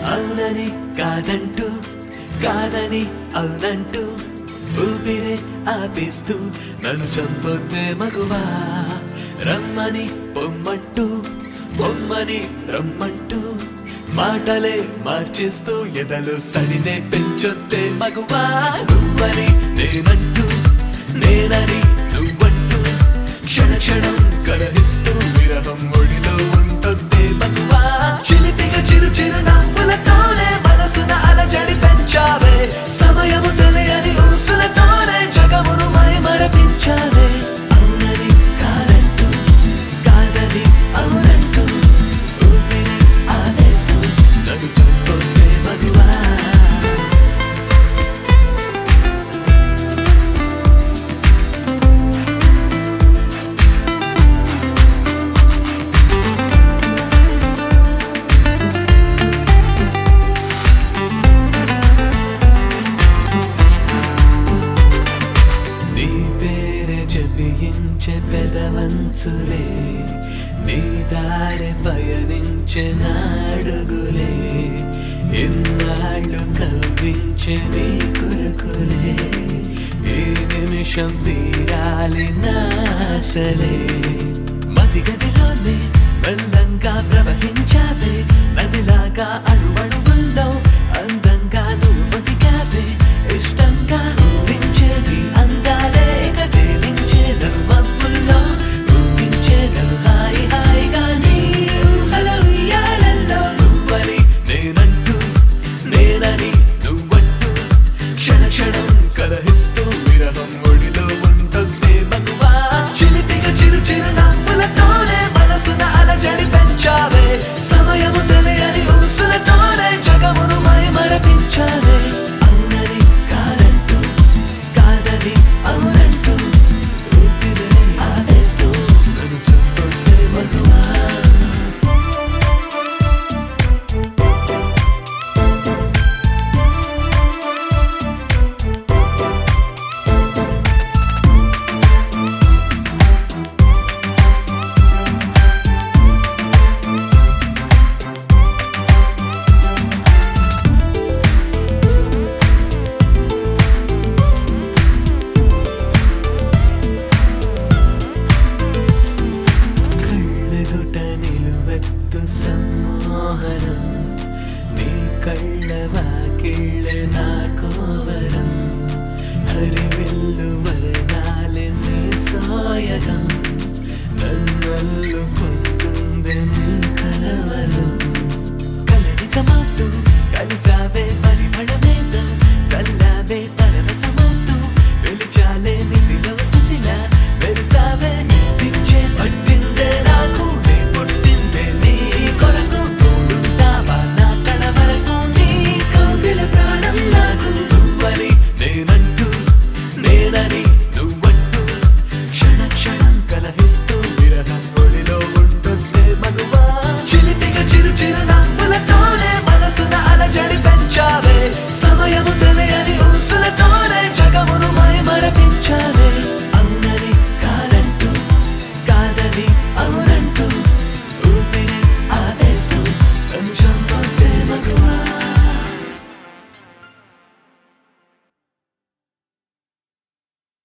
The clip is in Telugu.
అవునని కాదంటూ కాదని అవునంటూ ఊపిరే ఆపిస్తూ నన్ను చంపొద్దే మగువా రమ్మని పొమ్మంటూ పొమ్మని రమ్మంటూ మాటలే మార్చేస్తూ ఎదలు సడినే పెంచొద్దే మగువా నువ్వని నేనంటూ నేనని నువ్వంటూ క్షణ క్షణం కలహిస్తూ విరహం ఒడిలో ఉంటుందే మగువా చిలిపిగా చిరు చిరు నవ్వులతోనే మనసున అలజడి పెంచావే సమయము తెలియని ఊసులతోనే జగమును మై మరపించావే అవునని కాదంటూ కాదని అవునంటూ ఊపిరి ఆవేస్తూ నన్ను చంపొద్దే మగువా నీ పేరే జపించే పెదవంచులే నీ దారి పయనించే నాడుగులే ఎన్నాళ్ళు కల్పించే నీ కులుకులే ఈ నిమిషం తీరాలి నాసలే మది గదిలోనే వెళ్ళంగా ప్రవహించావే నదిలాగా అణువణువుల్లో అందంగా నువ్వు బతికావే ఇష్టంగా ఊరించేది అందాలే ఇక తేలించే మబ్బుల్లో ఊగించే హాయి హాయిగా నీ ఊహల ఉయ్యాలల్లో నువ్వని నేనంటూ నేనని నువ్వంటూ క్షణ క్షణం కలహిస్తూ విరహం ఒడిలో ఉంటుంది మగువా చిలిపిగా చిరు చిరు నవ్వులతోనే మనసున అలజడి పెంచావే సమయము తెలియని ఊసులతోనే జగమును మై మరపించావే అవునని కాదంటూ కాదని అవునంటూ ఊపిరే ఆవేస్తూ నన్ను చంపొద్దే మగువా కళ్ళెదుట నిలువెత్తు సమ్మోహనం నీ కళ్ళ వాకిళ్ళ నా కోవరం హరివిల్లు వర్ణాలే నీ సోయగం నన్నల్లుకుంటుంది నీ కలవరం కలనిక మాటు కలిసావే